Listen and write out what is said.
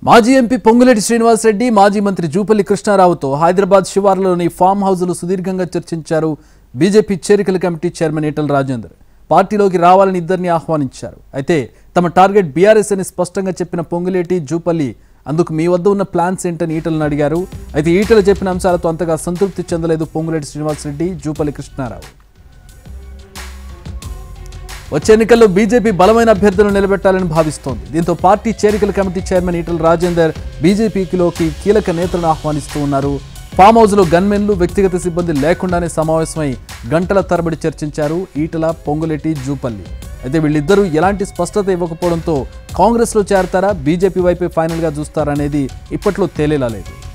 మాజీ ఎంపీ పొంగులేటి శ్రీనివాసరెడ్డి మాజీ మంత్రి జూపల్లి కృష్ణారావుతో హైదరాబాద్ శివార్లలోని ఫామ్ హౌజులు సుదీర్ఘంగా చర్చించారు బీజేపీ చేరికల కమిటీ చైర్మన్ ఈటల రాజేందర్ పార్టీలోకి రావాలని ఇద్దరిని ఆహ్వానించారు అయితే తమ టార్గెట్ బీఆర్ఎస్ అని స్పష్టంగా చెప్పిన పొంగులేటి జూపల్లి అందుకు మీ వద్ద ఉన్న ప్లాన్స్ ఏంటని ఈటలను అడిగారు అయితే ఈటలు చెప్పిన అంశాలతో అంతగా సంతృప్తి చెందలేదు పొంగులేటి శ్రీనివాసరెడ్డి జూపల్లి కృష్ణారావు వచ్చే ఎన్నికల్లో బీజేపీ బలమైన అభ్యర్థులను నిలబెట్టాలని భావిస్తోంది దీంతో పార్టీ చేరికల కమిటీ చైర్మన్ ఈటల రాజేందర్ బీజేపీలోకి కీలక నేతలను ఆహ్వానిస్తూ ఉన్నారు ఫామ్ హౌస్లో గన్మెన్లు వ్యక్తిగత సిబ్బంది లేకుండానే సమావేశమై గంటల తరబడి చర్చించారు ఈటల పొంగులెట్టి జూపల్లి అయితే వీళ్ళిద్దరూ ఎలాంటి స్పష్టత ఇవ్వకపోవడంతో కాంగ్రెస్లో చేరతారా బీజేపీ వైపే ఫైనల్గా చూస్తారా అనేది ఇప్పట్లో తేలేలా లేదు